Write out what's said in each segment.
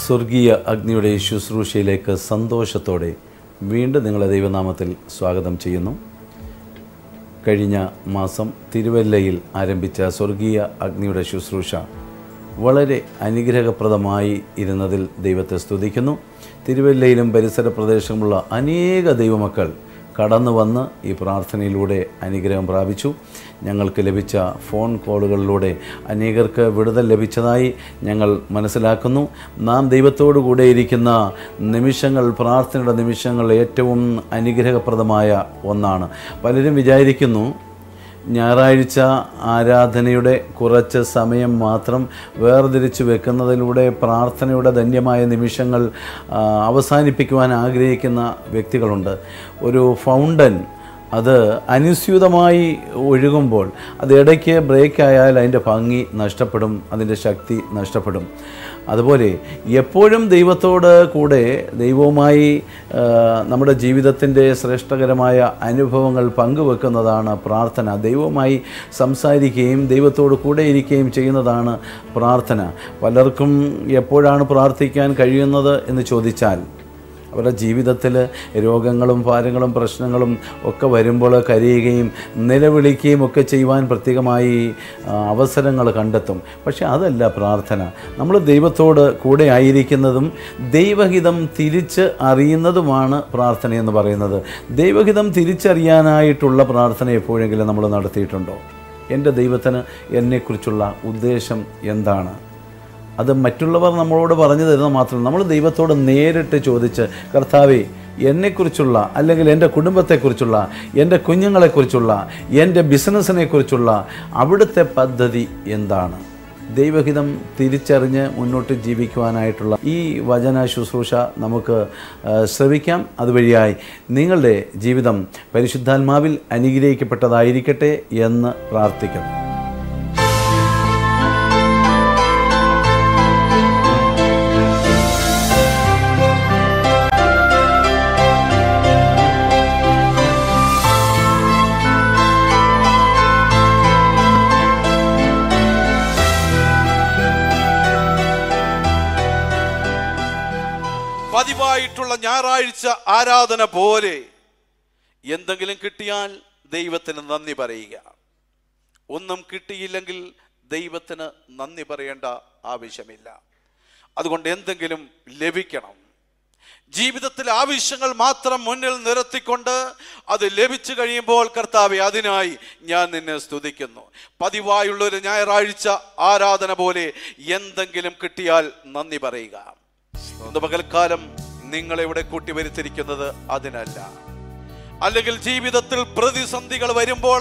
സ്വർഗീയ അഗ്നിയുടെ ശുശ്രൂഷയിലേക്ക് സന്തോഷത്തോടെ വീണ്ടും നിങ്ങളെ ദൈവനാമത്തിൽ സ്വാഗതം ചെയ്യുന്നു കഴിഞ്ഞ മാസം തിരുവല്ലയിൽ ആരംഭിച്ച സ്വർഗീയ അഗ്നിയുടെ ശുശ്രൂഷ വളരെ അനുഗ്രഹപ്രദമായി ഇരുന്നതിൽ ദൈവത്തെ സ്തുതിക്കുന്നു തിരുവല്ലയിലും പരിസര പ്രദേശമുള്ള അനേക ദൈവമക്കൾ കടന്നു വന്ന് ഈ പ്രാർത്ഥനയിലൂടെ അനുഗ്രഹം പ്രാപിച്ചു ഞങ്ങൾക്ക് ലഭിച്ച ഫോൺ കോളുകളിലൂടെ അനേകർക്ക് വിടുതൽ ലഭിച്ചതായി ഞങ്ങൾ മനസ്സിലാക്കുന്നു നാം ദൈവത്തോടു കൂടെ ഇരിക്കുന്ന നിമിഷങ്ങൾ പ്രാർത്ഥനയുടെ നിമിഷങ്ങൾ ഏറ്റവും അനുഗ്രഹപ്രദമായ ഒന്നാണ് പലരും വിചാരിക്കുന്നു ഞായറാഴ്ച ആരാധനയുടെ കുറച്ച് സമയം മാത്രം വേർതിരിച്ച് വെക്കുന്നതിലൂടെ പ്രാർത്ഥനയുടെ ധന്യമായ നിമിഷങ്ങൾ ആ, അവസാനിപ്പിക്കുവാൻ ആഗ്രഹിക്കുന്ന വ്യക്തികളുണ്ട് ഒരു ഫൗണ്ടൻ അത് അനുസ്യൂതമായി ഒഴുകുമ്പോൾ അത് ഇടയ്ക്ക് ബ്രേക്ക് ആയാൽ അതിൻ്റെ ഭംഗി നഷ്ടപ്പെടും അതിൻ്റെ ശക്തി നഷ്ടപ്പെടും അതുപോലെ എപ്പോഴും ദൈവത്തോട് കൂടെ ദൈവവുമായി ആ, നമ്മുടെ ജീവിതത്തിൻ്റെ ശ്രേഷ്ഠകരമായ അനുഭവങ്ങൾ പങ്കുവെക്കുന്നതാണ് പ്രാർത്ഥന ദൈവവുമായി സംസാരിക്കുകയും ദൈവത്തോട് കൂടെ ഇരിക്കുകയും ചെയ്യുന്നതാണ് പ്രാർത്ഥന പലർക്കും എപ്പോഴാണ് പ്രാർത്ഥിക്കാൻ കഴിയുന്നത് എന്ന് ചോദിച്ചാൽ അവരുടെ ജീവിതത്തിൽ രോഗങ്ങളും ഭാരങ്ങളും പ്രശ്നങ്ങളും ഒക്കെ വരുമ്പോൾ കരയുകയും നിലവിളിക്കുകയും ഒക്കെ ചെയ്യുവാൻ പ്രത്യേകമായി ആ, അവസരങ്ങൾ കണ്ടെത്തും പക്ഷെ അതല്ല പ്രാർത്ഥന നമ്മൾ ദൈവത്തോട് കൂടെ ആയിരിക്കുന്നതും ദൈവഹിതം തിരിച്ച് അറിയുന്നതുമാണ് പ്രാർത്ഥന എന്ന് പറയുന്നത് ദൈവഹിതം തിരിച്ചറിയാനായിട്ടുള്ള പ്രാർത്ഥന എപ്പോഴെങ്കിലും നമ്മൾ നടത്തിയിട്ടുണ്ടോ എൻ്റെ ദൈവത്തിന് എന്നെക്കുറിച്ചുള്ള ഉദ്ദേശം എന്താണ് അത് മറ്റുള്ളവർ നമ്മളോട് പറഞ്ഞു തരുന്നത് മാത്രമല്ല നമ്മൾ ദൈവത്തോട് നേരിട്ട് ചോദിച്ച് കർത്താവെ എന്നെക്കുറിച്ചുള്ള അല്ലെങ്കിൽ എൻ്റെ കുടുംബത്തെക്കുറിച്ചുള്ള എൻ്റെ കുഞ്ഞുങ്ങളെക്കുറിച്ചുള്ള എൻ്റെ ബിസിനസ്സിനെക്കുറിച്ചുള്ള അവിടുത്തെ പദ്ധതി എന്താണ് ദൈവഹിതം തിരിച്ചറിഞ്ഞ് മുന്നോട്ട് ജീവിക്കുവാനായിട്ടുള്ള ഈ വചന ശുശ്രൂഷ നമുക്ക് ആ, ശ്രവിക്കാം അതുവഴിയായി നിങ്ങളുടെ ജീവിതം പരിശുദ്ധാത്മാവിൽ അനുഗ്രഹിക്കപ്പെട്ടതായിരിക്കട്ടെ എന്ന് പ്രാർത്ഥിക്കുന്നു പതിവായിട്ടുള്ള ഞായറാഴ്ച ആരാധന പോലെ എന്തെങ്കിലും കിട്ടിയാൽ ദൈവത്തിന് നന്ദി പറയുക ഒന്നും കിട്ടിയില്ലെങ്കിൽ ദൈവത്തിന് നന്ദി പറയേണ്ട ആവശ്യമില്ല അതുകൊണ്ട് എന്തെങ്കിലും ലഭിക്കണം ജീവിതത്തിൽ ആവശ്യങ്ങൾ മാത്രം മുന്നിൽ നിരത്തിക്കൊണ്ട് അത് ലഭിച്ചു കഴിയുമ്പോൾ കർത്താവെ അതിനായി ഞാൻ നിന്നെ സ്തുതിക്കുന്നു പതിവായുള്ള ഒരു ഞായറാഴ്ച ആരാധന പോലെ എന്തെങ്കിലും കിട്ടിയാൽ നന്ദി പറയുക ഇന്ന് പകൽക്കാലം നിങ്ങളെ ഇവിടെ കൂട്ടിവരുത്തിരിക്കുന്നത് അതിനല്ല അല്ലെങ്കിൽ ജീവിതത്തിൽ പ്രതിസന്ധികൾ വരുമ്പോൾ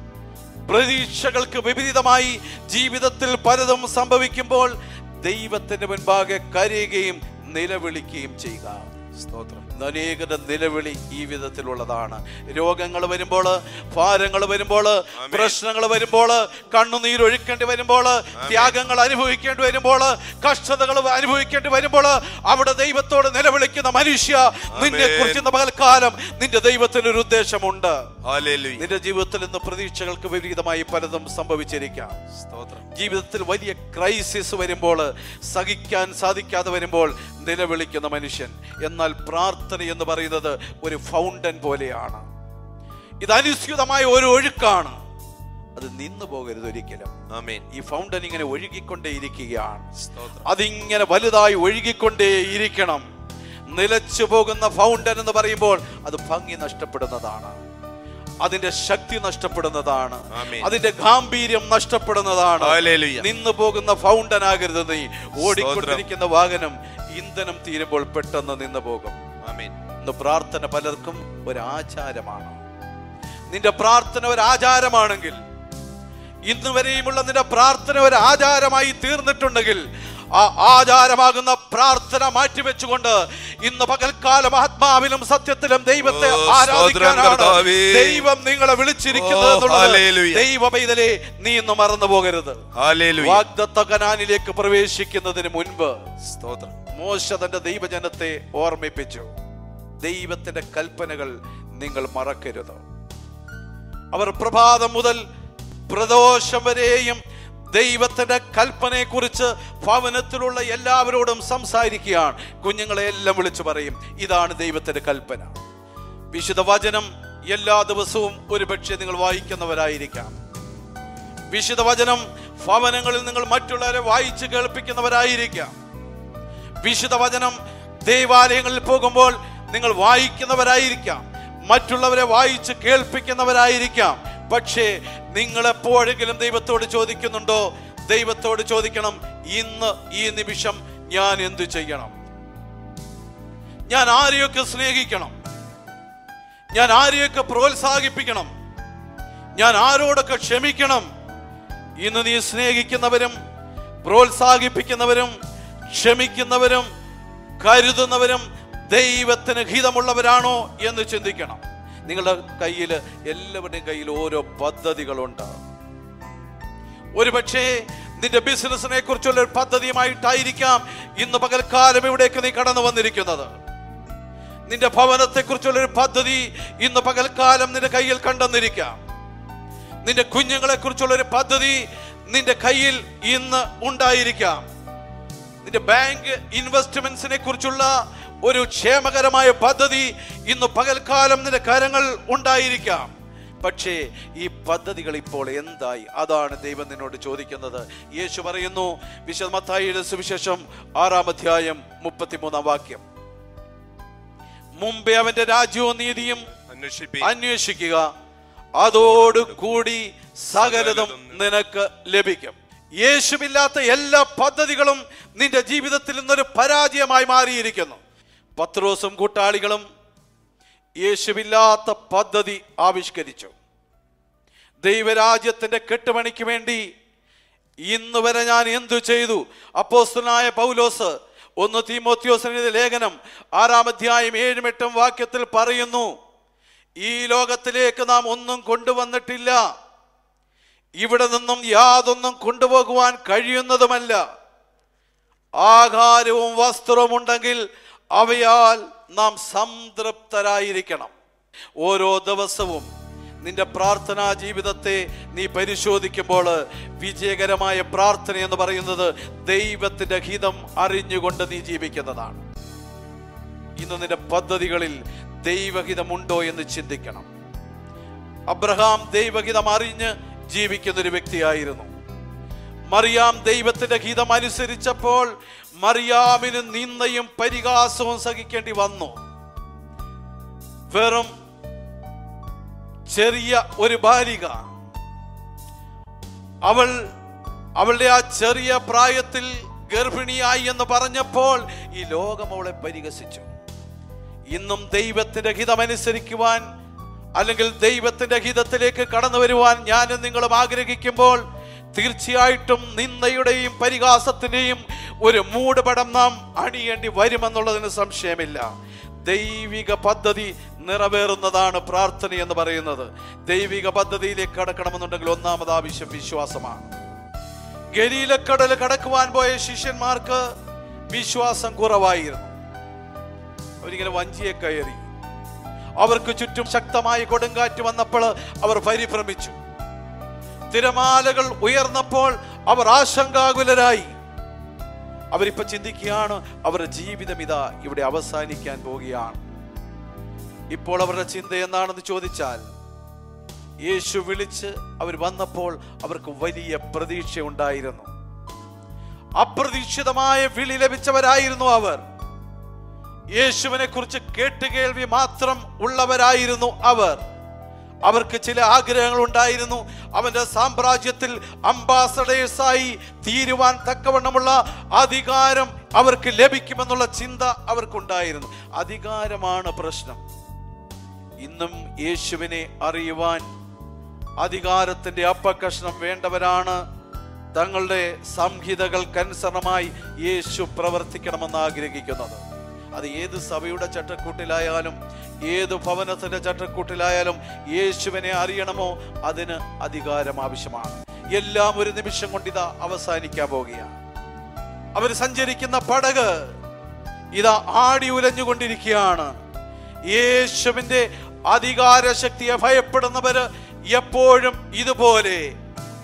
പ്രതീക്ഷകൾക്ക് വിപരീതമായി ജീവിതത്തിൽ പലതും സംഭവിക്കുമ്പോൾ ദൈവത്തിന്റെ മുൻപാകെ കരയുകയും നിലവിളിക്കുകയും ചെയ്യുക സ്തോത്രം അനേകരുടെ നിലവിളി ഈ വിധത്തിലുള്ളതാണ് രോഗങ്ങൾ വരുമ്പോൾ ഭാരങ്ങൾ വരുമ്പോൾ പ്രശ്നങ്ങൾ വരുമ്പോൾ കണ്ണുനീരൊഴുക്കേണ്ടി വരുമ്പോൾ ത്യാഗങ്ങൾ അനുഭവിക്കേണ്ടി വരുമ്പോൾ കഷ്ടതകൾ അനുഭവിക്കേണ്ടി വരുമ്പോൾ അവിടെ ദൈവത്തോട് നിലവിളിക്കുന്ന മനുഷ്യ നിന്നെ കുറിച്ച് പകൽക്കാലം നിന്റെ ദൈവത്തിന് ഒരു ഉദ്ദേശമുണ്ട് ഹല്ലേലൂയ. നിന്റെ ജീവിതത്തിൽ ഇന്ന് പ്രതീക്ഷകൾക്ക് വിപരീതമായി പലതും സംഭവിച്ചിരിക്കാം സ്തോത്രം ജീവിതത്തിൽ വലിയ ക്രൈസിസ് വരുമ്പോൾ സഹിക്കാൻ സാധിക്കാതെ വരുമ്പോൾ നിലവിളിക്കുന്ന മനുഷ്യൻ എന്നാൽ പ്രാർത്ഥന എന്ന് പറയുന്നത് ഒരു ഫൗണ്ടൻ പോലെയാണ് ഇത് അനുസ്യൂതമായ ഒരു ഒഴുക്കാണ് അത് നിന്നു പോകരുത് ഒരിക്കലും ആമേൻ ഈ ഫൗണ്ടൻ ഇങ്ങനെ ഒഴുകിക്കൊണ്ടേയിരിക്കുകയാണ് സ്തോത്രം അതിങ്ങനെ വലുതായി ഒഴുകിക്കൊണ്ടേയിരിക്കണം നിലച്ചു പോകുന്ന ഫൗണ്ടൻ എന്ന് പറയുമ്പോൾ അത് ഭംഗി നഷ്ടപ്പെടുന്നതാണ് അതിന്റെ ശക്തി നഷ്ടപ്പെടുന്നതാണ് ആമേൻ. അതിന്റെ ഗാംഭീര്യം നഷ്ടപ്പെടുന്നതാണ് ഹല്ലേലൂയ. നിന്നു പോകുന്ന ഫൗണ്ടൻ ആകരുത് നീ ഓടിക്കൊണ്ടിരിക്കുന്ന വാഹനം ഇന്ധനം തീരുമ്പോൾ പെട്ടെന്ന് നിന്ന് പോകും ആമേൻ ഇന്ന് പ്രാർത്ഥന പലർക്കും ഒരു ആചാരമാണ് നിന്റെ പ്രാർത്ഥന ഒരു ആചാരമാണെങ്കിൽ ഇന്ന് വരെയുമുള്ള നിന്റെ പ്രാർത്ഥന ഒരു ആചാരമായി തീർന്നിട്ടുണ്ടെങ്കിൽ ആ ആചാരമാകുന്ന പ്രാർത്ഥന മാറ്റിവെച്ചുകൊണ്ട് ഇന്ന് പകൽക്കാലം ആത്മാവിലും സത്യത്തിലും ദൈവത്തെ ഓ, സ്തോത്രം ആരാധിക്കാനാണ് കർത്താവേ. ദൈവം നിങ്ങളെ വിളിച്ചിരിക്കുന്നത് ഓ, എന്നുള്ളത് ഹല്ലേലൂയ. ദൈവ പൈതലേ നീ ഇന്ന് മറന്നു പോകരുത് ഹല്ലേലൂയ വാഗ്ദത്ത കനാനിലേക്ക് പ്രവേശിക്കുന്നതിന് മുൻപ് സ്തോത്രം മോശ തന്റെ ദൈവജനത്തെ ഓർമ്മിപ്പിച്ചു ദൈവത്തിന്റെ കൽപ്പനകൾ നിങ്ങൾ മറക്കരുത് അവർ പ്രഭാതം മുതൽ പ്രദോഷം വരെയും ദൈവത്തിന്റെ കൽപ്പനയെ കുറിച്ച് ഭവനത്തിലുള്ള എല്ലാവരോടും സംസാരിക്കുകയാണ് കുഞ്ഞുങ്ങളെ എല്ലാം വിളിച്ചു പറയും ഇതാണ് ദൈവത്തിന്റെ കൽപ്പന വിശുദ്ധ വചനം എല്ലാ ദിവസവും ഒരുപക്ഷെ നിങ്ങൾ വായിക്കുന്നവരായിരിക്കാം വിശുദ്ധ വചനം ഭവനങ്ങളിൽ നിങ്ങൾ മറ്റുള്ളവരെ വായിച്ച് കേൾപ്പിക്കുന്നവരായിരിക്കാം വിശുദ്ധ വചനം ദേവാലയങ്ങളിൽ പോകുമ്പോൾ നിങ്ങൾ വായിക്കുന്നവരായിരിക്കാം മറ്റുള്ളവരെ വായിച്ച് കേൾപ്പിക്കുന്നവരായിരിക്കാം പക്ഷേ നിങ്ങൾ എപ്പോഴെങ്കിലും ദൈവത്തോട് ചോദിക്കുന്നുണ്ടോ ദൈവത്തോട് ചോദിക്കണം ഇന്ന് ഈ നിമിഷം ഞാൻ എന്തു ചെയ്യണം ഞാൻ ആരെയൊക്കെ സ്നേഹിക്കണം ഞാൻ ആരെയൊക്കെ പ്രോത്സാഹിപ്പിക്കണം ഞാൻ ആരോടൊക്കെ ക്ഷമിക്കണം ഇന്ന് നീ സ്നേഹിക്കുന്നവരും പ്രോത്സാഹിപ്പിക്കുന്നവരും ക്ഷമിക്കുന്നവരും കരുതുന്നവരും ദൈവത്തിന് ഹിതമുള്ളവരാണോ എന്ന് ചിന്തിക്കണം നിങ്ങളുടെ കയ്യിൽ എല്ലാവരുടെയും കയ്യിൽ ഓരോ പദ്ധതികളുണ്ട് ഒരുപക്ഷേ നിന്റെ ബിസിനസിനെ കുറിച്ചുള്ള ഒരു പദ്ധതിയുമായിട്ടായിരിക്കാം ഇന്ന് പകൽക്കാലം ഇവിടേക്ക് നീ കടന്നു വന്നിരിക്കുന്നത് നിന്റെ ഭവനത്തെ കുറിച്ചുള്ള ഒരു പദ്ധതി ഇന്ന് പകൽക്കാലം നിന്റെ കയ്യിൽ കണ്ടെന്നിരിക്കാം നിന്റെ കുഞ്ഞുങ്ങളെ കുറിച്ചുള്ള ഒരു പദ്ധതി നിന്റെ കയ്യിൽ ഇന്ന് ഉണ്ടായിരിക്കാം നിന്റെ ബാങ്ക് ഇൻവെസ്റ്റ്മെന്റ്സിനെ കുറിച്ചുള്ള ഒരു ക്ഷേമകരമായ പദ്ധതി ഇന്ന് പകൽക്കാലം നിന്റെ കരങ്ങൾ ഉണ്ടായിരിക്കാം പക്ഷേ ഈ പദ്ധതികൾ ഇപ്പോൾ എന്തായി അതാണ് ദൈവം നിന്നോട് ചോദിക്കുന്നത് യേശു പറയുന്നു വിശദമത്തായിയുടെ സുവിശേഷം ആറാം അധ്യായം മുപ്പത്തിമൂന്നാം വാക്യം മുമ്പേ അവന്റെ രാജ്യവും നീതിയും അന്വേഷിപ്പി അന്വേഷിക്കുക അതോടുകൂടി സകലതും നിനക്ക് ലഭിക്കും യേശുവില്ലാത്ത എല്ലാ പദ്ധതികളും നിന്റെ ജീവിതത്തിൽ നിന്നൊരു പരാജയമായി മാറിയിരിക്കുന്നു പത്രോസും കൂട്ടാളികളും യേശുവില്ലാത്ത പദ്ധതി ആവിഷ്കരിച്ചു ദൈവരാജ്യത്തിന്റെ കെട്ടുപണിക്ക് വേണ്ടി ഇന്ന് വരെ ഞാൻ എന്തു ചെയ്തു അപ്പോസ്തലനായ പൗലോസ് ഒന്ന് തീമോത്യോസിന്റെ ലേഖനം ആറാം അധ്യായം ഏഴും എട്ടും വാക്യത്തിൽ പറയുന്നു ഈ ലോകത്തിലേക്ക് നാം ഒന്നും കൊണ്ടുവന്നിട്ടില്ല ഇവിടെ നിന്നും യാതൊന്നും കൊണ്ടുപോകുവാൻ കഴിയുന്നതുമല്ല ആഹാരവും വസ്ത്രവും ഉണ്ടെങ്കിൽ അവയാൽ നാം സംതൃപ്തരായിരിക്കണം ഓരോ ദിവസവും നിന്റെ പ്രാർത്ഥനാ ജീവിതത്തെ നീ പരിശോധിക്കുമ്പോൾ വിജയകരമായ പ്രാർത്ഥന എന്ന് പറയുന്നത് ദൈവത്തിന്റെ ഹിതം അറിഞ്ഞുകൊണ്ട് നീ ജീവിക്കുന്നതാണ് ഇന്ന് നിന്റെ പദ്ധതികളിൽ ദൈവഹിതമുണ്ടോ എന്ന് ചിന്തിക്കണം അബ്രഹാം ദൈവഹിതം അറിഞ്ഞ് ജീവിക്കുന്ന ഒരു വ്യക്തിയായിരുന്നു മറിയാം ദൈവത്തിന്റെ ഹിതം അനുസരിച്ചപ്പോൾ മറിയാമിന് നിന്ദയും പരിഹാസവും സഹിക്കേണ്ടി വന്നു വെറും ചെറിയ ഒരു ബാലിക അവൾ അവളുടെ ആ ചെറിയ പ്രായത്തിൽ ഗർഭിണിയായി എന്ന് പറഞ്ഞപ്പോൾ ഈ ലോകം അവളെ പരിഹസിച്ചു ഇന്നും ദൈവത്തിന്റെ ഹിതമനുസരിക്കുവാൻ അല്ലെങ്കിൽ ദൈവത്തിന്റെ ഹിതത്തിലേക്ക് കടന്നു വരുവാൻ ഞാനും നിങ്ങളും ആഗ്രഹിക്കുമ്പോൾ തീർച്ചയായിട്ടും നിന്ദയുടെയും പരിഹാസത്തിന്റെയും ഒരു മൂടുപടം നാം അണിയേണ്ടി വരുമെന്നുള്ളതിന് സംശയമില്ല ദൈവിക പദ്ധതി നിറവേറുന്നതാണ് പ്രാർത്ഥന എന്ന് പറയുന്നത് ദൈവിക പദ്ധതിയിലേക്ക് കടക്കണമെന്നുണ്ടെങ്കിൽ ഒന്നാമത് ആവശ്യം വിശ്വാസമാണ് ഗലീലക്കടൽ കടക്കുവാൻ പോയ ശിഷ്യന്മാർക്ക് വിശ്വാസം കുറവായിരുന്നു അവരിങ്ങനെ വഞ്ചിയെ കയറി അവർക്ക് ചുറ്റും ശക്തമായ കൊടുങ്കാറ്റ് വന്നപ്പോൾ അവർ പരിഭ്രമിച്ചു തിരമാലകൾ ഉയർന്നപ്പോൾ അവർ ആശങ്കാകുലരായി അവരിപ്പോ ചിന്തിക്കുകയാണ് അവരുടെ ജീവിതം ഇതാ ഇവിടെ അവസാനിക്കാൻ പോവുകയാണ് ഇപ്പോൾ അവരുടെ ചിന്ത എന്താണെന്ന് ചോദിച്ചാൽ യേശു വിളിച്ച് അവർ വന്നപ്പോൾ അവർക്ക് വലിയ പ്രതീക്ഷ ഉണ്ടായിരുന്നു അപ്രതീക്ഷിതമായ വിളി ലഭിച്ചവരായിരുന്നു അവർ യേശുവിനെ കുറിച്ച് കേട്ടുകേൾവി മാത്രം ഉള്ളവരായിരുന്നു അവർ അവർക്ക് ചില ആഗ്രഹങ്ങൾ ഉണ്ടായിരുന്നു അവന്റെ സാമ്രാജ്യത്തിൽ അംബാസഡേഴ്സായി തീരുവാൻ തക്കവണ്ണമുള്ള അധികാരം അവർക്ക് ലഭിക്കുമെന്നുള്ള ചിന്ത അവർക്കുണ്ടായിരുന്നു അധികാരമാണ് പ്രശ്നം ഇന്നും യേശുവിനെ അറിയുവാൻ അധികാരത്തിന്റെ അപ്പകഷ്ണം വേണ്ടവരാണ് തങ്ങളുടെ സംഹിതകൾക്കനുസരണമായി യേശു പ്രവർത്തിക്കണമെന്ന് ആഗ്രഹിക്കുന്നത് അത് ഏത് സഭയുടെ ചട്ടക്കൂട്ടിലായാലും ഏത് ഭവനത്തിന്റെ ചട്ടക്കൂട്ടിലായാലും യേശുവിനെ അറിയണമോ അതിന് അധികാരം ആവശ്യമാണ് എല്ലാം ഒരു നിമിഷം കൊണ്ട് ഇതാ അവസാനിക്കാൻ പോവുകയാണ് അവർ സഞ്ചരിക്കുന്ന പടക് ഇതാ ആടി ഉലഞ്ഞുകൊണ്ടിരിക്കുകയാണ് യേശുവിന്റെ അധികാര ശക്തിയെ ഭയപ്പെടുന്നവര് എപ്പോഴും ഇതുപോലെ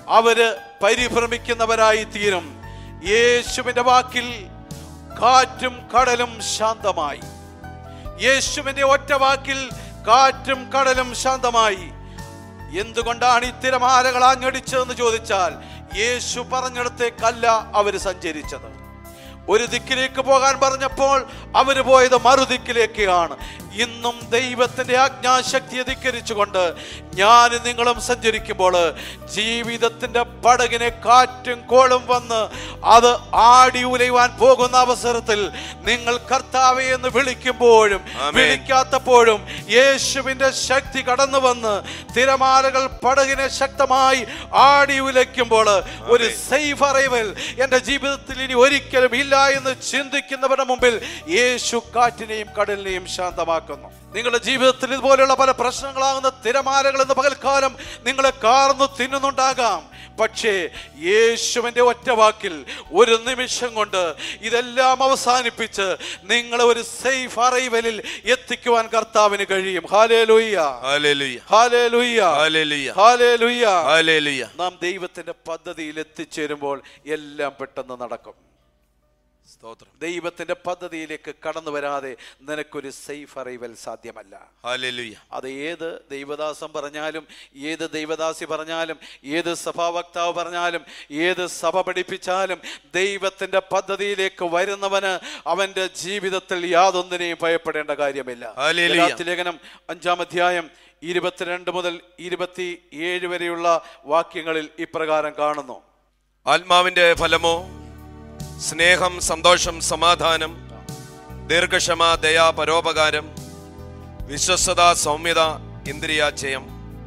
അവര് പരിഭ്രമിക്കുന്നവരായി തീരും യേശുവിന്റെ വാക്കിൽ കാറ്റും കടലും ശാന്തമായി യേശുവിന്റെ ഒറ്റ വാക്കിൽ കാറ്റും കടലും ശാന്തമായി എന്തുകൊണ്ടാണ് ഈ തിരമാലകൾ ആഞ്ഞടിച്ചതെന്ന് ചോദിച്ചാൽ യേശു പറഞ്ഞിടത്തേക്കല്ല അവര് സഞ്ചരിച്ചത് ഒരു ദിക്കിലേക്ക് പോകാൻ പറഞ്ഞപ്പോൾ അവര് പോയത് മറുദിക്കിലേക്കാണ് ഇന്നും ദൈവത്തിന്റെ ആജ്ഞാശക്തിയെ ധിക്കരിച്ചുകൊണ്ട് ഞാൻ നിങ്ങളും സഞ്ചരിക്കുമ്പോൾ ജീവിതത്തിന്റെ പടകിനെ കാറ്റും കോളും വന്ന് അത് ആടി ഉലയുവാൻ പോകുന്ന അവസരത്തിൽ നിങ്ങൾ കർത്താവെ എന്ന് വിളിക്കുമ്പോഴും ആമേൻ. വിളിക്കാത്തപ്പോഴും യേശുവിന്റെ ശക്തി കടന്നു വന്ന് തിരമാലകൾ പടകിനെ ശക്തമായി ആടി ഉലയ്ക്കുമ്പോൾ ഒരു സേഫ് അറൈവൽ എന്റെ ജീവിതത്തിൽ ഇനി ഒരിക്കലും ഇല്ല എന്ന് ചിന്തിക്കുന്നവരുടെ മുമ്പിൽ യേശു കാറ്റിനെയും കടലിനെയും ശാന്തമാക്കുന്നു നിങ്ങളുടെ ജീവിതത്തിൽ ഇതുപോലെയുള്ള പല പ്രശ്നങ്ങളാകുന്ന തിരമാലകൾ എന്ന പകൽക്കാലം നിങ്ങളെ കാർന്നു തിന്നുന്നുണ്ടാകാം പക്ഷേ യേശുവിന്റെ ഒറ്റ വാക്കിൽ ഒരു നിമിഷം കൊണ്ട് ഇതെല്ലാം അവസാനിപ്പിച്ച് നിങ്ങളെ ഒരു സേഫ് അറൈവലിൽ എത്തിക്കുവാൻ കർത്താവിന് കഴിയും ഹാലേ ലുയ്യ ഹല്ലേലൂയ ഹാലേ ലുയ്യ ഹല്ലേലൂയ ഹാലേ ലുയ്യ ഹല്ലേലൂയ നാം ദൈവത്തിന്റെ പദ്ധതിയിൽ എത്തിച്ചേരുമ്പോൾ എല്ലാം പെട്ടെന്ന് നടക്കും സ്തോത്രം ദൈവത്തിന്റെ പദ്ധതിയിലേക്ക് കടന്നു വരാതെ നിനക്കൊരു സേഫ് അറൈവൽ സാധ്യമല്ല ഹല്ലേലൂയ അത് ഏത് ദൈവദാസം പറഞ്ഞാലും ഏത് ദൈവദാസി പറഞ്ഞാലും ഏത് സഭാവക്താവ് പറഞ്ഞാലും ഏത് സഭ പഠിപ്പിച്ചാലും ദൈവത്തിന്റെ പദ്ധതിയിലേക്ക് വരുന്നവന് അവന്റെ ജീവിതത്തിൽ യാതൊന്നിനെയും ഭയപ്പെടേണ്ട കാര്യമില്ല ഹല്ലേലൂയ. ഗലാത്യ ലേഖനം അഞ്ചാം അധ്യായം ഇരുപത്തിരണ്ട് മുതൽ ഇരുപത്തി ഏഴ് വരെയുള്ള വാക്യങ്ങളിൽ ഇപ്രകാരം കാണുന്നു ആത്മാവിന്റെ ഫലമോ സ്നേഹം സന്തോഷം സമാധാനം ദീർഘക്ഷമ ദയ പരോപകാരം വിശ്വസ്തത സൗമ്യത ഇന്ദ്രിയാജയം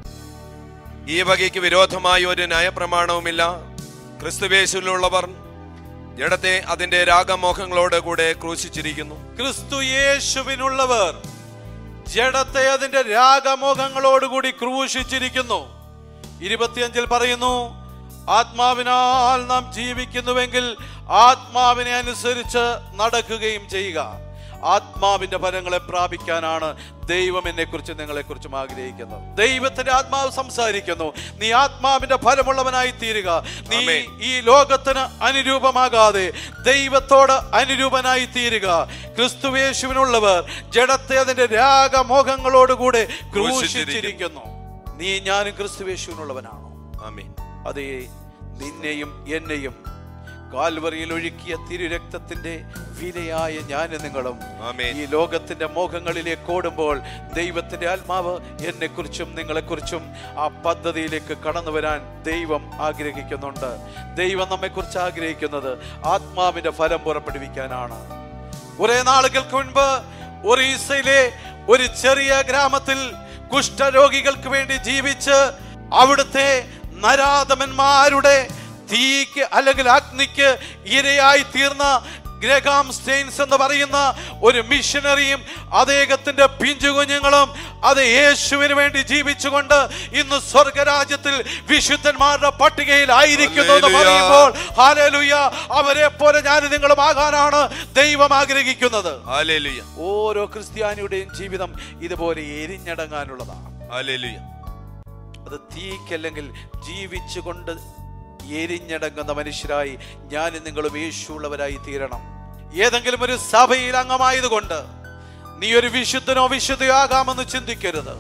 ഈ വകയ്ക്ക് വിരോധമായി ഒരു ന്യായപ്രമാണവുമില്ല ക്രിസ്തുവേശുവിലുള്ളവർ ജഡത്തെ അതിന്റെ രാഗമോഹങ്ങളോട് കൂടെ ക്രൂശിച്ചിരിക്കുന്നു ക്രിസ്തു യേശുവിനുള്ളവർ ജഡത്തെ അതിന്റെ രാഗമോഹങ്ങളോടുകൂടി ക്രൂശിച്ചിരിക്കുന്നു ഇരുപത്തിയഞ്ചിൽ പറയുന്നു ആത്മാവിനാൽ നാം ജീവിക്കുന്നുവെങ്കിൽ ആത്മാവിനെ അനുസരിച്ച് നടക്കുകയും ചെയ്യുക ആത്മാവിന്റെ ഫലങ്ങളെ പ്രാപിക്കാനാണ് ദൈവം എന്നെ കുറിച്ച് നിങ്ങളെ കുറിച്ചും ആഗ്രഹിക്കുന്നത് ദൈവത്തിന്റെ ആത്മാവ് സംസാരിക്കുന്നു നീ ആത്മാവിന്റെ ഫലമുള്ളവനായി തീരുക നീ ആമേൻ. ഈ ലോകത്തിന് അനുരൂപമാകാതെ ദൈവത്തോട് അനുരൂപനായി തീരുക ക്രിസ്തുവേശുവിനുള്ളവർ ജഡത്തെ അതിന്റെ രാഗമോഹങ്ങളോടുകൂടെ ക്രൂശിച്ചിരിക്കുന്നു നീ ഞാനും ക്രിസ്തുവേശുവിനുള്ളവനാണോ ആമീൻ അതേ നിന്നെയും എന്നെയും കാൽവറിയിൽ ഒഴുക്കിയ തിരുരക്തത്തിന്റെ വിലയായ ഞാനും നിങ്ങളും ആമേൻ. ഈ ലോകത്തിന്റെ മോഹങ്ങളിലേക്ക് ഓടുമ്പോൾ ദൈവത്തിന്റെ ആത്മാവ് എന്നെ കുറിച്ചും നിങ്ങളെക്കുറിച്ചും ആ പദ്ധതിയിലേക്ക് കടന്നു വരാൻ ദൈവം ആഗ്രഹിക്കുന്നുണ്ട് ദൈവം നമ്മെക്കുറിച്ച് ആഗ്രഹിക്കുന്നത് ആത്മാവിന്റെ ഫലം പുറപ്പെടുവിക്കാനാണ് കുറെ നാളുകൾക്ക് മുൻപ് ഒറീസയിലെ ഒരു ചെറിയ ഗ്രാമത്തിൽ കുഷ്ഠരോഗികൾക്ക് വേണ്ടി ജീവിച്ച് അവിടുത്തെ നരാധമന്മാരുടെ തീക്ക് അല്ലെങ്കിൽ അഗ്നിക്ക് ഇരയായി തീർന്ന ഗ്രഹാം സ്റ്റെയിൻസ് എന്ന് പറയുന്ന ഒരു മിഷനറിയും അദ്ദേഹത്തിന്റെ പിഞ്ചുകുഞ്ഞുങ്ങളും അത് യേശുവിന് വേണ്ടി ജീവിച്ചുകൊണ്ട് ഇന്ന് സ്വർഗരാജ്യത്തിൽ വിശുദ്ധന്മാരുടെ പട്ടികയിൽ ആയിരിക്കുന്നു എന്ന് ഹല്ലേലൂയ. പറയുമ്പോൾ ഹാലേലുയ അവരെ പോലെ ഞാൻ നിങ്ങളും ആകാനാണ് ദൈവം ആഗ്രഹിക്കുന്നത് ഹല്ലേലൂയ ഓരോ ക്രിസ്ത്യാനിയുടെയും ജീവിതം ഇതുപോലെ എരിഞ്ഞടങ്ങാനുള്ളതാണ് ഹല്ലേലൂയ അത് തീക്കല്ലെങ്കിൽ ജീവിച്ചുകൊണ്ട് എരിഞ്ഞടങ്ങുന്ന മനുഷ്യരായി ഞാൻ നിങ്ങളും യേശുള്ളവരായി തീരണം ഏതെങ്കിലും ഒരു സഭയിൽ അംഗമായതുകൊണ്ട് നീ ഒരു വിശുദ്ധനോ വിശുദ്ധയോ ആകാമെന്ന് ചിന്തിക്കരുത്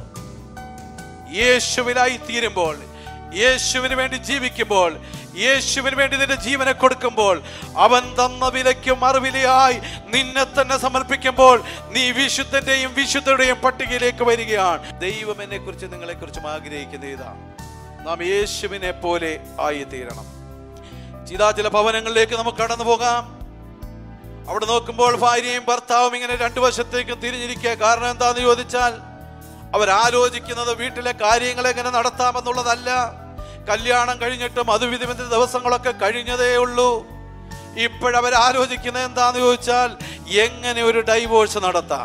യേശുവിനായി തീരുമ്പോൾ യേശുവിന് വേണ്ടി ജീവിക്കുമ്പോൾ യേശുവിന് വേണ്ടി നിന്റെ ജീവനെ കൊടുക്കുമ്പോൾ അവൻ തന്ന വിലയ്ക്ക് മറുവിലയായി നിന്നെ തന്നെ സമർപ്പിക്കുമ്പോൾ നീ വിശുദ്ധന്റെയും വിശുദ്ധരുടെയും പട്ടികയിലേക്ക് വരികയാണ് ദൈവം എന്നെ കുറിച്ച് നിങ്ങളെ കുറിച്ചും ആഗ്രഹിക്കുന്ന ഇതാണ് നാം യേശുവിനെ പോലെ ആയി തീരണം ചില ചില ഭവനങ്ങളിലേക്ക് നമുക്ക് കടന്നു പോകാം അവിടെ നോക്കുമ്പോൾ ഭാര്യയും ഭർത്താവും ഇങ്ങനെ രണ്ടു വശത്തേക്ക് തിരിഞ്ഞിരിക്കുക കാരണം എന്താന്ന് ചോദിച്ചാൽ അവരാലോചിക്കുന്നത് വീട്ടിലെ കാര്യങ്ങൾ എങ്ങനെ നടത്താമെന്നുള്ളതല്ല കല്യാണം കഴിഞ്ഞിട്ടും അതുവിധമിന്റെ ദിവസങ്ങളൊക്കെ കഴിഞ്ഞതേ ഉള്ളൂ ഇപ്പോഴവർ ആലോചിക്കുന്നത് എന്താന്ന് ചോദിച്ചാൽ എങ്ങനെ ഒരു ഡൈവോഴ്സ് നടത്താം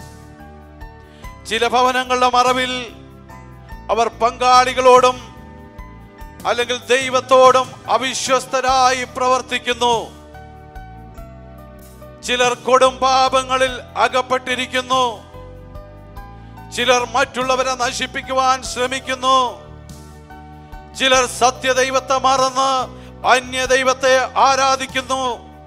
ചില ഭവനങ്ങളുടെ മറവിൽ അവർ പങ്കാളികളോടും അല്ലെങ്കിൽ ദൈവത്തോടും അവിശ്വസ്തരായി പ്രവർത്തിക്കുന്നു ചിലർ കൊടും പാപങ്ങളിൽ അകപ്പെട്ടിരിക്കുന്നു ചിലർ മറ്റുള്ളവരെ നശിപ്പിക്കുവാൻ ശ്രമിക്കുന്നു ചിലർ സത്യദൈവത്തെ മറന്ന് അന്യദൈവത്തെ ആരാധിക്കുന്നു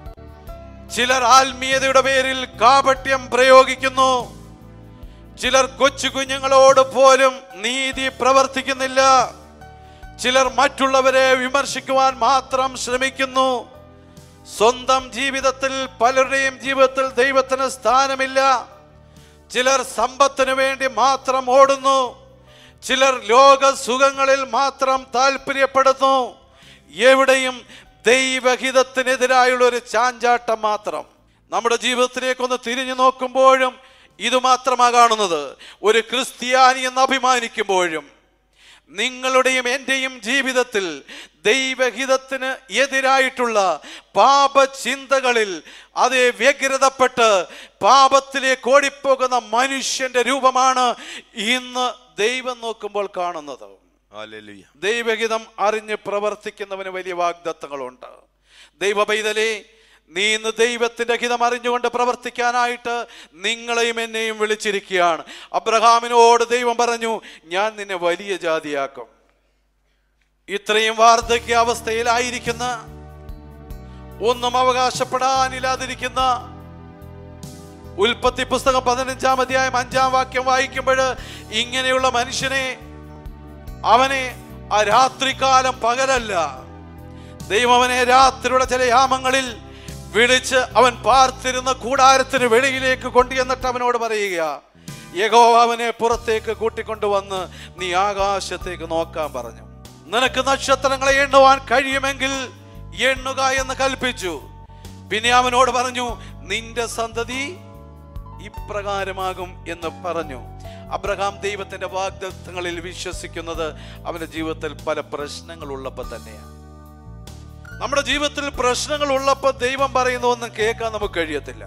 ചിലർ ആത്മീയതയുടെ പേരിൽ കാപട്യം പ്രയോഗിക്കുന്നു ചിലർ കൊച്ചു കുഞ്ഞുങ്ങളോട് പോലും നീതി പ്രവർത്തിക്കുന്നില്ല ചിലർ മറ്റുള്ളവരെ വിമർശിക്കുവാൻ മാത്രം ശ്രമിക്കുന്നു സ്വന്തം ജീവിതത്തിൽ പലരുടെയും ജീവിതത്തിൽ ദൈവത്തിന് സ്ഥാനമില്ല ചിലർ സമ്പത്തിന് വേണ്ടി മാത്രം ഓടുന്നു ചിലർ ലോക സുഖങ്ങളിൽ മാത്രം താല്പര്യപ്പെടുന്നു എവിടെയും ദൈവഹിതത്തിനെതിരായുള്ള ഒരു ചാഞ്ചാട്ടം മാത്രം നമ്മുടെ ജീവിതത്തിലേക്കൊന്ന് തിരിഞ്ഞു നോക്കുമ്പോഴും ഇത് മാത്രമാ കാണുന്നത് ഒരു ക്രിസ്ത്യാനി എന്ന് അഭിമാനിക്കുമ്പോഴും നിങ്ങളുടെയും എൻ്റെയും ജീവിതത്തിൽ ദൈവഹിതത്തിന് എതിരായിട്ടുള്ള പാപചിന്തകളിൽ അതേ വ്യഗ്രതപ്പെട്ട് പാപത്തിലേക്ക് ഓടിപ്പോകുന്ന മനുഷ്യന്റെ രൂപമാണ് ഇന്ന് ദൈവം നോക്കുമ്പോൾ കാണുന്നത് ഹല്ലേലൂയ ദൈവഹിതം അറിഞ്ഞ് പ്രവർത്തിക്കുന്നവന് വലിയ വാഗ്ദത്തങ്ങളുണ്ട് ദൈവ പൈതലേ നീ ഇന്ന് ദൈവത്തിന്റെ ഹിതം അറിഞ്ഞുകൊണ്ട് പ്രവർത്തിക്കാനായിട്ട് നിങ്ങളെയും എന്നെയും വിളിച്ചിരിക്കുകയാണ് അബ്രഹാമിനോട് ദൈവം പറഞ്ഞു ഞാൻ നിന്നെ വലിയ ജാതിയാക്കും ഇത്രയും വാർദ്ധക്യ അവസ്ഥയിലായിരിക്കുന്ന ഒന്നും അവകാശപ്പെടാനില്ലാതിരിക്കുന്ന ഉൽപ്പത്തി പുസ്തകം പതിനഞ്ചാം അധ്യായം അഞ്ചാം വാക്യം വായിക്കുമ്പോൾ ഇങ്ങനെയുള്ള മനുഷ്യനെ അവനെ ആ രാത്രികാലം പകലല്ല ദൈവം അവനെ രാത്രിയുടെ ചില യാമങ്ങളിൽ വിളിച്ച് അവൻ പാർത്തിരുന്ന കൂടാരത്തിന് വെളിയിലേക്ക് കൊണ്ടുചെന്നിട്ട് അവനോട് പറയുക യഹോവ അവനെ പുറത്തേക്ക് കൂട്ടിക്കൊണ്ടുവന്ന് നീ ആകാശത്തേക്ക് നോക്കാൻ പറഞ്ഞു നിനക്ക് നക്ഷത്രങ്ങളെ എണ്ണുവാൻ കഴിയുമെങ്കിൽ എണ്ണുക എന്ന് കൽപ്പിച്ചു പിന്നെ അവനോട് പറഞ്ഞു നിന്റെ സന്തതി ഇപ്രകാരമാകും എന്ന് പറഞ്ഞു അബ്രഹാം ദൈവത്തിന്റെ വാഗ്ദത്തങ്ങളിൽ വിശ്വസിക്കുന്നത് അവന്റെ ജീവിതത്തിൽ പല പ്രശ്നങ്ങൾ ഉള്ളപ്പോൾ തന്നെയാണ് നമ്മുടെ ജീവിതത്തിൽ പ്രശ്നങ്ങൾ ഉള്ളപ്പോൾ ദൈവം പറയുന്ന ഒന്നും കേൾക്കാൻ നമുക്ക് കഴിയത്തില്ല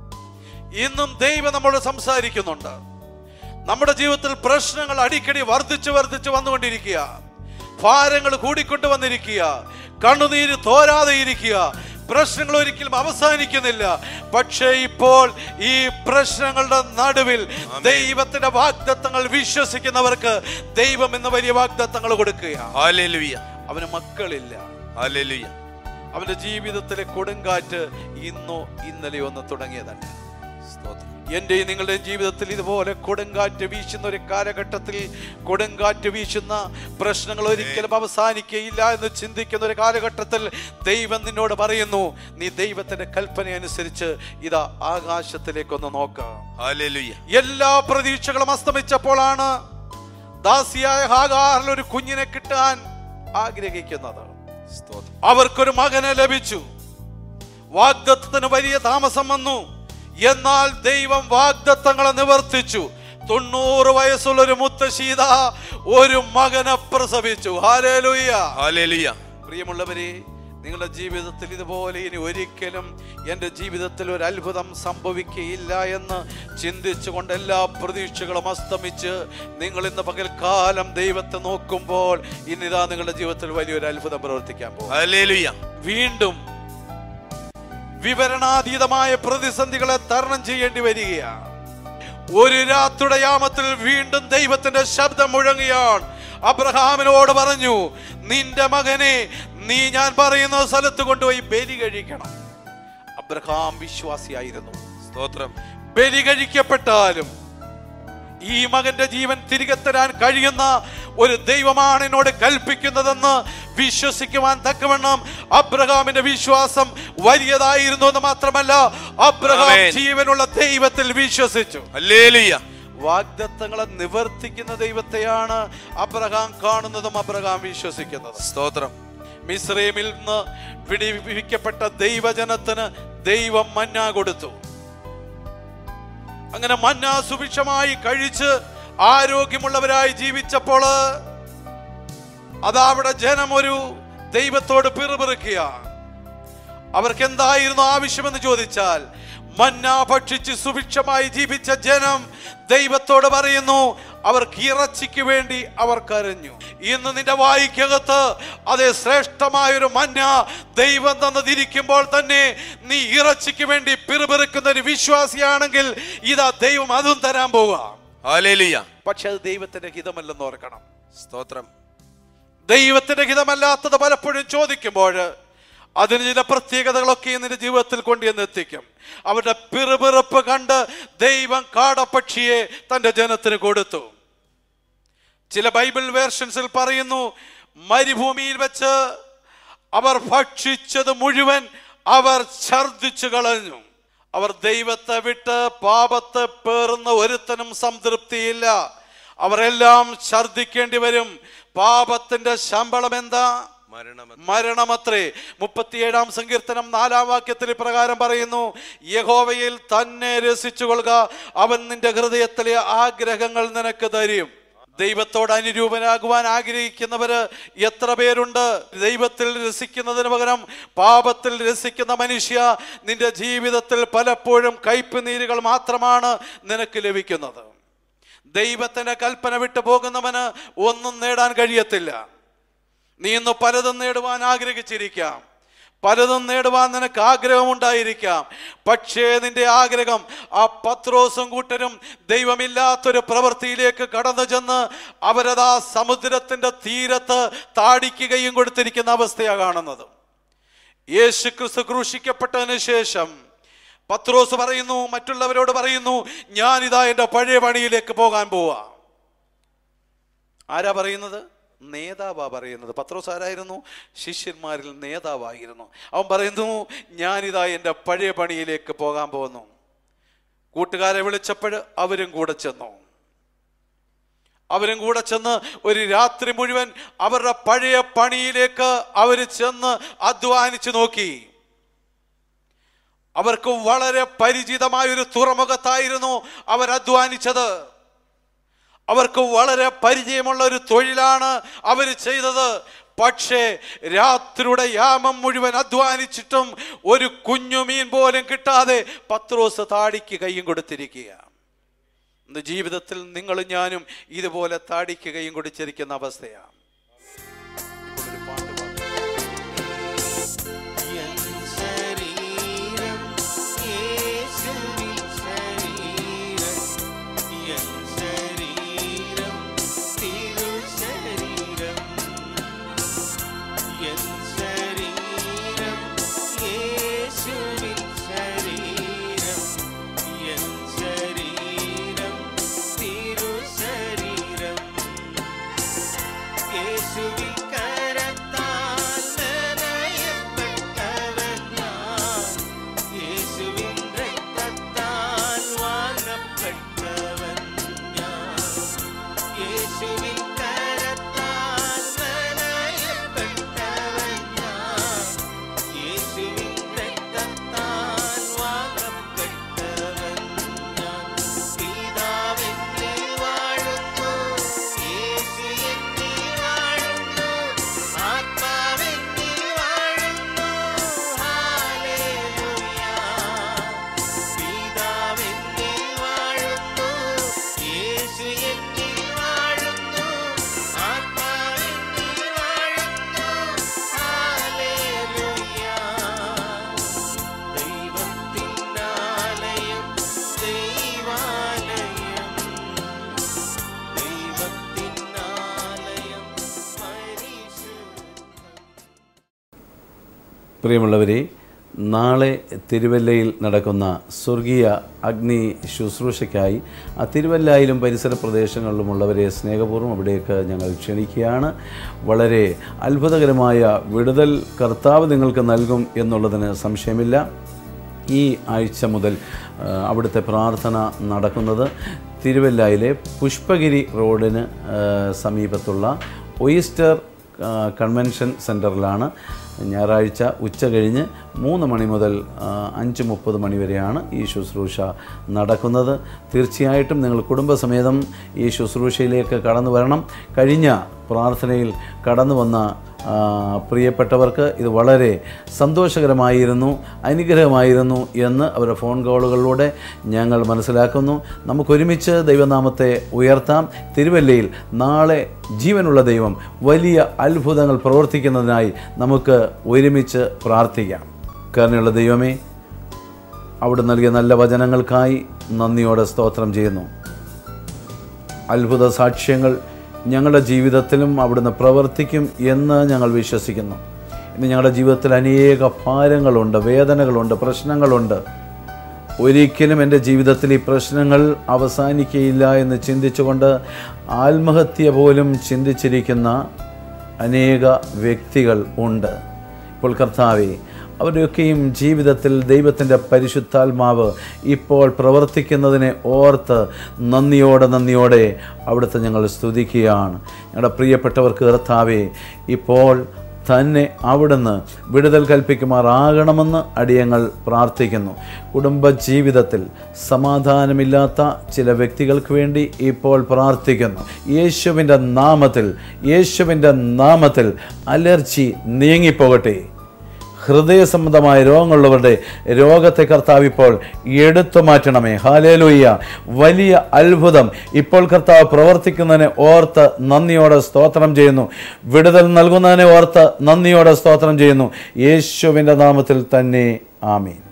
ഇന്നും ദൈവം നമ്മോട് സംസാരിക്കുന്നുണ്ട് നമ്മുടെ ജീവിതത്തിൽ പ്രശ്നങ്ങൾ അടിക്കടി വർദ്ധിച്ചു വർദ്ധിച്ചു വന്നുകൊണ്ടിരിക്കുക ഭാരങ്ങൾ കൂടിക്കൊണ്ട് വന്നിരിക്കുക കണ്ണുനീര് തോരാതെ ഇരിക്കുക പ്രശ്നങ്ങൾ ഒരിക്കലും അവസാനിക്കുന്നില്ല പക്ഷേ ഇപ്പോൾ ഈ പ്രശ്നങ്ങളുടെ നടുവിൽ ദൈവത്തിന്റെ വാഗ്ദത്തങ്ങൾ വിശ്വസിക്കുന്നവർക്ക് ദൈവം എന്ന വലിയ വാഗ്ദത്തങ്ങൾ കൊടുക്കുക ഹല്ലേലൂയ അവന് മക്കളില്ല ഹല്ലേലൂയ അവന്റെ ജീവിതത്തിലെ കൊടുങ്കാറ്റ് ഇന്നോ ഇന്നലെയോ ഒന്ന് തുടങ്ങിയതല്ല സ്തോത്രം എന്റെയും നിങ്ങളുടെയും ജീവിതത്തിൽ ഇതുപോലെ കൊടുങ്കാറ്റ് വീശുന്ന ഒരു കാലഘട്ടത്തിൽ കൊടുങ്കാറ്റ് വീശുന്ന പ്രശ്നങ്ങൾ ഒരിക്കലും അവസാനിക്കയില്ല എന്ന് ചിന്തിക്കുന്ന ഒരു കാലഘട്ടത്തിൽ ദൈവം നിന്നോട് പറയുന്നു നീ ദൈവത്തിന്റെ കൽപ്പന അനുസരിച്ച് ഇതാ ആകാശത്തിലേക്കൊന്ന് നോക്കാം ഹല്ലേലൂയ എല്ലാ പ്രതീക്ഷകളും അസ്തമിച്ചപ്പോഴാണ് ദാസിയായ ഹാഗാറിൽ ഒരു കുഞ്ഞിനെ കിട്ടാൻ ആഗ്രഹിക്കുന്നത് സ്തോത്രം അവർക്കൊരു മകനെ ലഭിച്ചു വാഗ്ദത്തത്തിന് വലിയ താമസം വന്നു എന്നാൽ ദൈവം വാഗ്ദത്തങ്ങളെ നിവർത്തിച്ചു തൊണ്ണൂറ് വയസ്സുള്ള ഒരു മുത്തശ്ശീത ഒരു മകനെ പ്രസവിച്ചു ഹാലേലുയ്യ ഹല്ലേലൂയ പ്രിയമുള്ളവരെ നിങ്ങളുടെ ജീവിതത്തിൽ ഇതുപോലെ ഇനി ഒരിക്കലും എൻ്റെ ജീവിതത്തിൽ ഒരു അത്ഭുതം സംഭവിക്കുകയില്ല എന്ന് ചിന്തിച്ചുകൊണ്ട് എല്ലാ പ്രതീക്ഷകളും അസ്തമിച്ച് നിങ്ങൾ ഇന്ന് പകൽക്കാലം ദൈവത്തെ നോക്കുമ്പോൾ ഇന്നിതാ നിങ്ങളുടെ ജീവിതത്തിൽ വലിയൊരു അത്ഭുതം പ്രവർത്തിക്കാൻ പോകും ഹല്ലേലൂയ വീണ്ടും വിവരണാതീതമായ പ്രതിസന്ധികളെ തരണം ചെയ്യേണ്ടി വരികയാണ് ഒരു രാത്രിയുടെ യാമത്തിൽ വീണ്ടും ദൈവത്തിന്റെ ശബ്ദം മുഴങ്ങിയാണ് അബ്രഹാമിനോട് പറഞ്ഞു നിന്റെ മകനെ നീ ഞാൻ പറയുന്ന സ്ഥലത്ത് കൊണ്ടുപോയി ബലി കഴിക്കണം അബ്രഹാം വിശ്വാസിയായിരുന്നു സ്തോത്രം ബലി കഴിക്കപ്പെട്ടാലും ഈ മകന്റെ ജീവൻ തിരികെ തരാൻ കഴിയുന്ന ഒരു ദൈവമാണ് എന്നോട് കൽപ്പിക്കുന്നതെന്ന് വിശ്വസിക്കുവാൻ തക്കവണ്ണം അബ്രഹാമിന്റെ വിശ്വാസം വലിയതായിരുന്നു എന്ന് മാത്രമല്ല അബ്രഹാം ആമേൻ. ജീവനുള്ള ദൈവത്തിൽ വിശ്വസിച്ചു ഹല്ലേലൂയ വാഗ്ദത്തങ്ങളെ നിവർത്തിക്കുന്ന ദൈവത്തെയാണ് അബ്രഹാം കാണുന്നതും അബ്രഹാം വിശ്വസിക്കുന്നതും സ്തോത്രം മിസ്രൈമിൽ നിന്ന് വിടിവിക്കപ്പെട്ട ദൈവജനത്തിന് ദൈവം മന്ന കൊടുത്തു അങ്ങനെ മന്ന സുഭിക്ഷമായി കഴിച്ച് ആരോഗ്യമുള്ളവരായി ജീവിച്ചപ്പോൾ അതവിടെ ജനം ഒരു ദൈവത്തോട് പിറുപിറുക്കുക അവർക്ക് എന്തായിരുന്നു ആവശ്യമെന്ന് ചോദിച്ചാൽ മന്ന ഭക്ഷിച്ച് സുഭിക്ഷമായി ജീവിച്ച ജനം ദൈവത്തോട് പറയുന്നു അവർക്ക് ഇറച്ചിക്ക് വേണ്ടി അവർ കരഞ്ഞു ഇന്ന് നിന്റെ വായിക്കകത്ത് അതേ ശ്രേഷ്ഠമായ ഒരു മന്ന ദൈവം തന്നതിരിക്കുമ്പോൾ തന്നെ നീ ഇറച്ചിക്ക് വേണ്ടി പിറുപിറുക്കുന്ന ഒരു വിശ്വാസിയാണെങ്കിൽ ഇതാ ദൈവം അതും തരാൻ പോവുക ഹല്ലേലൂയ പക്ഷെ അത് ദൈവത്തിന്റെ ഹിതമല്ലെന്ന് ഓർക്കണം സ്തോത്രം ദൈവത്തിന്റെ ഹിതമല്ലാത്തത് പലപ്പോഴും ചോദിക്കുമ്പോൾ അതിന് ചില പ്രത്യേകതകളൊക്കെ നിന്റെ ജീവിതത്തിൽ കൊണ്ടുവന്ന് എത്തിക്കും അവരുടെ പിറുപിറുപ്പ് കണ്ട് ദൈവം കാടപ്പക്ഷിയെ തന്റെ ജനത്തിന് കൊടുത്തു ചില ബൈബിൾ വേർഷൻസിൽ പറയുന്നു മരുഭൂമിയിൽ വെച്ച് അവർ ഭക്ഷിച്ചത് മുഴുവൻ അവർ ഛർദിച്ചു കളഞ്ഞു അവർ ദൈവത്തെ വിട്ട് പാപത്തെ പേറുന്ന ഒരുത്തനും സംതൃപ്തിയില്ല അവരെല്ലാം ഛർദിക്കേണ്ടി വരും പാപത്തിന്റെ ശമ്പളം എന്താ മരണം മരണമത്രേ മുപ്പത്തിയേഴാം സങ്കീർത്തനം നാലാം വാക്യത്തിൽ ഇപ്രകാരം പറയുന്നു യഹോവയിൽ തന്നെ രസിച്ചുകൊള്ളുക അവൻ നിന്റെ ഹൃദയത്തിലെ ആഗ്രഹങ്ങൾ നിനക്ക് തരും ദൈവത്തോട് അനുരൂപനാകുവാൻ ആഗ്രഹിക്കുന്നവര് എത്ര പേരുണ്ട് ദൈവത്തിൽ രസിക്കുന്നതിന് പകരം പാപത്തിൽ രസിക്കുന്ന മനുഷ്യ നിന്റെ ജീവിതത്തിൽ പലപ്പോഴും കയ്പ് നീരുകൾ മാത്രമാണ് നിനക്ക് ലഭിക്കുന്നത് ദൈവത്തിന്റെ കൽപ്പന വിട്ടു പോകുന്നവന് ഒന്നും നേടാൻ കഴിയത്തില്ല നീ ഇന്ന് പലതും നേടുവാൻ ആഗ്രഹിച്ചിരിക്കാം പലതും നേടുവാൻ നിനക്ക് ആഗ്രഹമുണ്ടായിരിക്കാം പക്ഷേ നിന്റെ ആഗ്രഹം ആ പത്രോസും കൂട്ടരും ദൈവമില്ലാത്തൊരു പ്രവൃത്തിയിലേക്ക് കടന്നു ചെന്ന് അവരതാ സമുദ്രത്തിന്റെ തീരത്ത് താടിക്കുകയും കൊടുത്തിരിക്കുന്ന അവസ്ഥയാണ് കാണുന്നത് യേശു ക്രിസ്തു ക്രൂശിക്കപ്പെട്ടതിന് ശേഷം പത്രോസ് പറയുന്നു മറ്റുള്ളവരോട് പറയുന്നു ഞാനിതാ എൻ്റെ പഴയ പണിയിലേക്ക് പോകാൻ പോവാ ആരാ പറയുന്നത് നേതാവാ പറയുന്നത് പത്രോസ് ആരായിരുന്നു ശിഷ്യന്മാരിൽ നേതാവായിരുന്നു അവൻ പറയുന്നു ഞാനിതാ എൻ്റെ പഴയ പണിയിലേക്ക് പോകാൻ പോകുന്നു കൂട്ടുകാരെ വിളിച്ചപ്പോൾ അവരും കൂടെ ചെന്നു അവരും കൂടെ ചെന്ന് ഒരു രാത്രി മുഴുവൻ അവരുടെ പഴയ പണിയിലേക്ക് അവർ ചെന്ന് അധ്വാനിച്ചു നോക്കി അവർക്ക് വളരെ പരിചിതമായ ഒരു തുറമുഖത്തായിരുന്നു അവർ അധ്വാനിച്ചത് അവർക്ക് വളരെ പരിചയമുള്ള ഒരു തൊഴിലാണ് അവർ ചെയ്തത് പക്ഷേ രാത്രിയുടെ യാമം മുഴുവൻ അധ്വാനിച്ചിട്ടും ഒരു കുഞ്ഞു മീൻ പോലും കിട്ടാതെ പത്രോസ് താടിക്ക് കൈയും കൊടുത്തിരിക്കുക ഇന്ന് ജീവിതത്തിൽ നിങ്ങളും ഞാനും ഇതുപോലെ താടിക്ക് കൈയും കൊടുത്തിരിക്കുന്ന അവസ്ഥയാണ് ഇപ്പോൾ ഒരു പാട്ട് പാടാം. ശരീരം യേശുവിൻ ശരീരം എൻ ശരീരം തിരു ശരീരം എൻ ശരീരം യേശുവിൻ ശരീരം എൻ ശരീരം തിരു ശരീരം യേശുവിൻ കരത്താൽ നനയപ്പെട്ടവൻ ഞാൻ യേശുവിൻ രക്തത്താൽ വാങ്ങപ്പെട്ടവൻ ഞാൻ യേശുവിൻ കരത്താൽ നനയപ്പെട്ടവൻ ഞാൻ യേശുവിൻ രക്തത്താൽ വാങ്ങപ്പെട്ടവൻ ഞാൻ പിതാവെന്നിൽ വാഴുന്നു യേശു എന്നിൽ വാഴുന്നു ആത്മാവെന്നിൽ വാഴുന്നു ഹല്ലേലൂയ പിതാവെന്നിൽ വാഴുന്നു യേശു എന്നിൽ വാഴുന്നു ആത്മാവെന്നിൽ വാഴുന്നു ഹല്ലേലൂയ ദൈവത്തിനാലയം ദൈവാലയം ദൈവത്തിനാലയം പരിശുദ്ധം പ്രിയമുള്ളവരെ നാളെ തിരുവല്ലയിൽ നടക്കുന്ന സ്വർഗീയ അഗ്നി ശുശ്രൂഷയ്ക്കായി ആ തിരുവല്ലായിലും പരിസര പ്രദേശങ്ങളിലുമുള്ളവരെ സ്നേഹപൂർവ്വം അവിടേക്ക് ഞങ്ങൾ ക്ഷണിക്കുകയാണ് വളരെ അത്ഭുതകരമായ വിടുതൽ കർത്താവ് നിങ്ങൾക്ക് നൽകും എന്നുള്ളതിന് സംശയമില്ല ഈ ആഴ്ച മുതൽ ആ, അവിടുത്തെ പ്രാർത്ഥന നടക്കുന്നത് തിരുവല്ലയിലെ പുഷ്പഗിരി റോഡിന് ആ, സമീപത്തുള്ള ഒയിസ്റ്റർ ആ, കൺവെൻഷൻ സെൻറ്ററിലാണ് ഞായറാഴ്ച ഉച്ച കഴിഞ്ഞ് മൂന്ന് മണി മുതൽ ആ, അഞ്ച് മുപ്പത് മണി വരെയാണ് ഈ ശുശ്രൂഷ നടക്കുന്നത് തീർച്ചയായിട്ടും നിങ്ങൾ കുടുംബസമേതം ഈ ശുശ്രൂഷയിലേക്ക് കടന്നു വരണം കഴിഞ്ഞ പ്രാർത്ഥനയിൽ കടന്നു വന്ന ആ, പ്രിയപ്പെട്ടവർക്ക് ഇത് വളരെ സന്തോഷകരമായിരുന്നു അനുഗ്രഹമായിരുന്നു എന്ന് അവരുടെ ഫോൺ കോളുകളിലൂടെ ഞങ്ങൾ മനസ്സിലാക്കുന്നു നമുക്കൊരുമിച്ച് ദൈവനാമത്തെ ഉയർത്താം തിരുവല്ലയിൽ നാളെ ജീവനുള്ള ദൈവം വലിയ അത്ഭുതങ്ങൾ പ്രവർത്തിക്കുന്നതിനായി നമുക്ക് ഒരുമിച്ച് പ്രാർത്ഥിക്കാം കാരണമുള്ള ദൈവമേ അവിടെ നൽകിയ നല്ല വചനങ്ങൾക്കായി നന്ദിയോടെ സ്തോത്രം ചെയ്യുന്നു അത്ഭുത സാക്ഷ്യങ്ങൾ ഞങ്ങളുടെ ജീവിതത്തിലും അവിടുന്ന് പ്രവർത്തിക്കും എന്ന് ഞങ്ങൾ വിശ്വസിക്കുന്നു ഇന്ന് ഞങ്ങളുടെ ജീവിതത്തിൽ അനേക ഭാരങ്ങളുണ്ട് വേദനകളുണ്ട് പ്രശ്നങ്ങളുണ്ട് ഒരിക്കലും എൻ്റെ ജീവിതത്തിൽ ഈ പ്രശ്നങ്ങൾ അവസാനിക്കുകയില്ല എന്ന് ചിന്തിച്ചുകൊണ്ട് ആത്മഹത്യ പോലും ചിന്തിച്ചിരിക്കുന്ന അനേക വ്യക്തികൾ ഉണ്ട് ഇപ്പോൾ കർത്താവെ അവരൊക്കെയും ജീവിതത്തിൽ ദൈവത്തിൻ്റെ പരിശുദ്ധാത്മാവ് ഇപ്പോൾ പ്രവർത്തിക്കുന്നതിനെ ഓർത്ത് നന്ദിയോടെ നന്ദിയോടെ അവിടുത്തെ ഞങ്ങൾ സ്തുതിക്കുകയാണ് ഞങ്ങളുടെ പ്രിയപ്പെട്ടവർക്ക് കർത്താവെ ഇപ്പോൾ തന്നെ അവിടുന്ന് വിടുതൽ കൽപ്പിക്കുമാറാകണമെന്ന് അടിയങ്ങൾ പ്രാർത്ഥിക്കുന്നു കുടുംബജീവിതത്തിൽ സമാധാനമില്ലാത്ത ചില വ്യക്തികൾക്ക് വേണ്ടി ഇപ്പോൾ പ്രാർത്ഥിക്കുന്നു യേശുവിൻ്റെ നാമത്തിൽ യേശുവിൻ്റെ നാമത്തിൽ അലർജി നീങ്ങിപ്പോകട്ടെ ഹൃദയ സംബന്ധമായ രോഗങ്ങളുള്ളവരുടെ രോഗത്തെ കർത്താവ് ഇപ്പോൾ എടുത്തു മാറ്റണമേ ഹാലേലൂയ്യ വലിയ അത്ഭുതം ഇപ്പോൾ കർത്താവ് പ്രവർത്തിക്കുന്നതിനെ ഓർത്ത് നന്ദിയോടെ സ്തോത്രം ചെയ്യുന്നു വിടുതൽ നൽകുന്നതിനെ ഓർത്ത് നന്ദിയോടെ സ്തോത്രം ചെയ്യുന്നു യേശുവിൻ്റെ നാമത്തിൽ തന്നെ ആമീൻ